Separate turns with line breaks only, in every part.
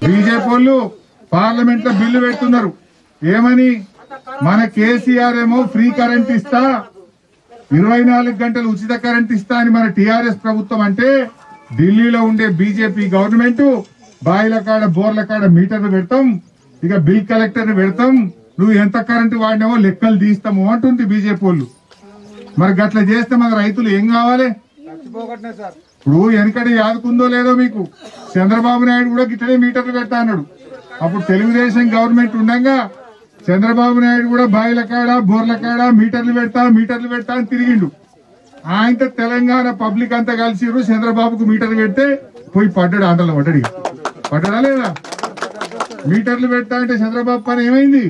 BJP వాళ్ళు parliament లో bill పెడుతున్నారు ఏమని మన కేసీఆర్ ఏమో ఫ్రీ కరెంట్ ఇస్తా ఇరవై నాలుగు గంటలు ఉచిత కరెంట్ ఇస్తా అని మన టీఆర్ఎస్ ప్రభుత్వం అంటే ఢిల్లీలో ఉండే బీజేపీ గవర్నమెంట్ బాయిల కాడ బోర్ల కాడ మీటర్లు పెడతాం ఇక బిల్ కలెక్టర్ పెడతాం నువ్వు ఎంత కరెంటు వాడినావో లెక్కలు తీస్తాము అంటుంది బీజేపీ వాళ్ళు మరి గట్ల చేస్తే మన రైతులు ఏం కావాలి ఇప్పుడు వెనకటి యాదుకుందో లేదో మీకు చంద్రబాబు నాయుడు కూడా గిట్లనే మీటర్లు పెడతా అన్నాడు అప్పుడు తెలుగుదేశం గవర్నమెంట్ ఉండగా చంద్రబాబు నాయుడు కూడా బాయిల కాడ బోర్ల కాడ మీటర్లు పెడతా మీటర్లు పెడతా అని తిరిగిండు ఆయనతో తెలంగాణ పబ్లిక్ అంతా కలిసిరు చంద్రబాబుకు మీటర్లు పెడితే పోయి పడ్డాడు ఆటలో పడ్డాడు ఇక. పడ్డాడా లేదా మీటర్లు పెడతా అంటే చంద్రబాబు పని ఏమైంది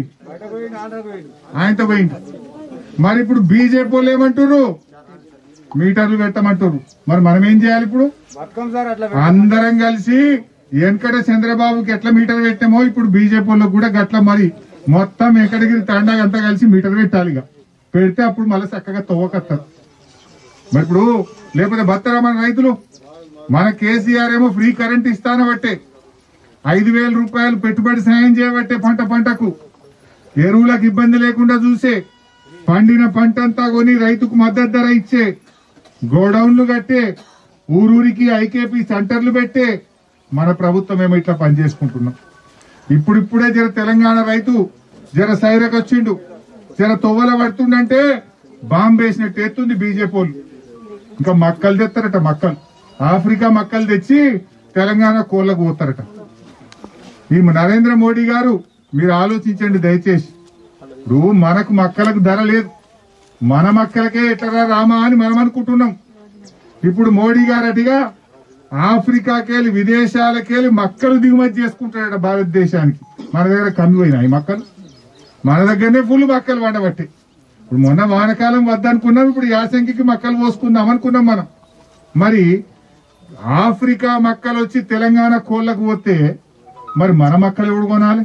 ఆయనతో పోయింది మరి ఇప్పుడు బీజేపీ వాళ్ళు ఏమంటారు మీటర్లు పెట్టమంటారు మరి మనం ఏం చేయాలి ఇప్పుడు
బతుకం సార్ అట్లా
అందరం కలిసి వెనకట చంద్రబాబుకి ఎట్లా మీటర్ పెట్టామో ఇప్పుడు బీజేపీ వాళ్ళకి కూడా గట్ల మరి మొత్తం ఎక్కడికి తండా అంతా కలిసి మీటర్ పెట్టాలి ఇక పెడితే అప్పుడు మళ్ళీ చక్కగా తవ్వకత్తారు మరి ఇప్పుడు లేకపోతే బత్తరా మన రైతులు మన కేసీఆర్ ఏమో ఫ్రీ కరెంట్ ఇస్తానబట్టే ఐదు వేల రూపాయలు పెట్టుబడి సాయం చేయబట్టే పంట పంటకు ఎరువులకు ఇబ్బంది లేకుండా చూసే పండిన పంట అంతా కొని రైతుకు మద్దతు ధర ఇచ్చే గోడౌన్లు కట్టే ఊరూరికి ఐకేపీ సెంటర్లు పెట్టే మన ప్రభుత్వం ఏమో ఇట్లా పనిచేసుకుంటున్నాం ఇప్పుడిప్పుడే జర తెలంగాణ రైతు జర సైరకు వచ్చిండు జర తొవ్వల పడుతుండంటే బాంబు వేసినట్టు ఎత్తుంది బీజేపీ వాళ్ళు ఇంకా మక్కలు తెస్తారట మక్కలు ఆఫ్రికా మక్కలు తెచ్చి తెలంగాణ కోళ్ళకు పోతారట ఈ నరేంద్ర మోడీ గారు మీరు ఆలోచించండి దయచేసి ఇప్పుడు మనకు మక్కలకు ధర లేదు మన మక్కలకే ఎట్లరా రామా అని మనం అనుకుంటున్నాం ఇప్పుడు మోడీ గారు అటుగా ఆఫ్రికాకెళ్ళి విదేశాలకెళ్ళి మక్కలు దిగుమతి చేసుకుంటాడట భారతదేశానికి మన దగ్గర కమ్మి పోయినాయి మక్కలు మన దగ్గరనే ఫుల్ మక్కలు వండబట్టి ఇప్పుడు మొన్న వానకాలం వద్దనుకున్నాం ఇప్పుడు యాసంగికి మక్కలు పోసుకుందాం అనుకున్నాం మనం మరి ఆఫ్రికా మక్కలు వచ్చి తెలంగాణ కోళ్ళకు పోతే మరి మన మక్కలు ఎవడు కొనాలి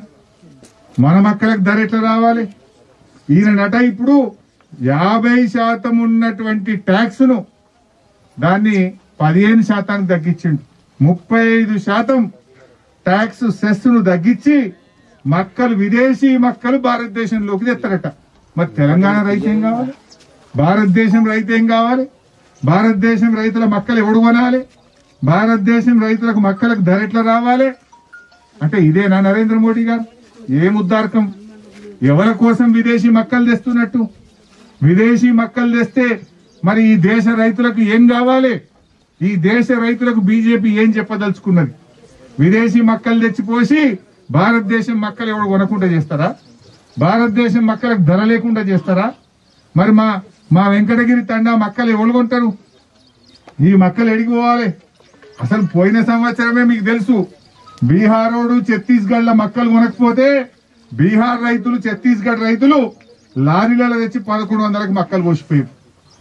మన మక్కలకు ధర ఎట్లా రావాలి ఈయన నట ఇప్పుడు యాభై శాతం ఉన్నటువంటి ట్యాక్స్ ను దాన్ని పదిహేను శాతానికి తగ్గించిండు ముప్పై ఐదు శాతం ట్యాక్స్ సెస్ ను తగ్గించి మక్కలు విదేశీ మక్కలు భారతదేశంలోకి తెస్తారట మరి తెలంగాణ రైతు ఏం కావాలి భారతదేశం రైతు ఏం కావాలి భారతదేశం రైతుల మక్కలు ఎవడు కొనాలి భారతదేశం రైతులకు మక్కలకు ధర ఎట్లా రావాలి అంటే ఇదేనా నరేంద్ర మోడీ గారు ఏం ఉద్దారకం ఎవరి కోసం విదేశీ మక్కలు తెస్తున్నట్టు విదేశీ మక్కలు తెస్తే మరి ఈ దేశ రైతులకు ఏం కావాలి ఈ దేశ రైతులకు బీజేపీ ఏం చెప్పదలుచుకున్నది విదేశీ మక్కలు తెచ్చిపోసి భారతదేశం మక్కలు ఎవడు కొనకుండా చేస్తారా భారతదేశం మక్కలకు ధర లేకుండా చేస్తారా మరి మా మా వెంకటగిరి తండా మక్కలు ఎవరు కొంటారు ఈ మక్కలు ఎడిగి పోవాలి అసలు పోయిన సంవత్సరమే మీకు తెలుసు బీహారోడు ఛత్తీస్గఢ్ లో మక్కలు కొనకపోతే బీహార్ రైతులు ఛత్తీస్గఢ్ రైతులు లారీలలో తెచ్చి పదకొండు వందలకు మక్కలు పోసిపోయారు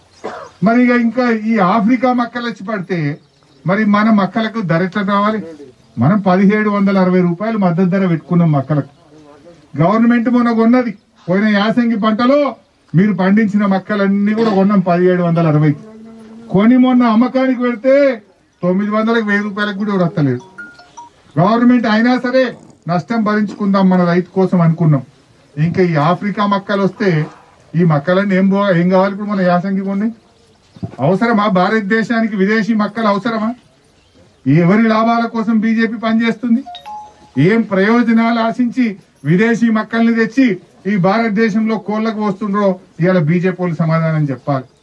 మరి ఇక ఇంకా ఈ ఆఫ్రికా మక్కలు వచ్చి పడితే మరి మన మక్కలకు ధర ఎట్లా రావాలి మనం పదిహేడు వందల అరవై రూపాయలు మద్దతు ధర పెట్టుకున్నాం మక్కలకు గవర్నమెంట్ మొన్న కొన్నది పోయిన యాసంగి పంటలో మీరు పండించిన మక్కలన్నీ కూడా కొన్నాం పదిహేడు వందల అరవై కొని మొన్న అమ్మకానికి పెడితే తొమ్మిది వందలకు వెయ్యి రూపాయలకు కూడా ఎవరు వస్తలేదు గవర్నమెంట్ అయినా సరే నష్టం భరించుకుందాం మన రైతు కోసం అనుకున్నాం ఇంకా ఈ ఆఫ్రికా మక్కలు వస్తే ఈ మక్కలన్నీ ఏం పో ఏం కావాలి ఇప్పుడు మన యాసంగి కొన్ని అవసరమా భారతదేశానికి విదేశీ మక్కలు అవసరమా ఎవరి లాభాల కోసం బీజేపీ పనిచేస్తుంది ఏం ప్రయోజనాలు ఆశించి విదేశీ మక్కల్ని తెచ్చి ఈ భారతదేశంలో కోళ్లకు వస్తుండ్రో ఇవాళ బీజేపీ వాళ్ళు సమాధానం చెప్పాలి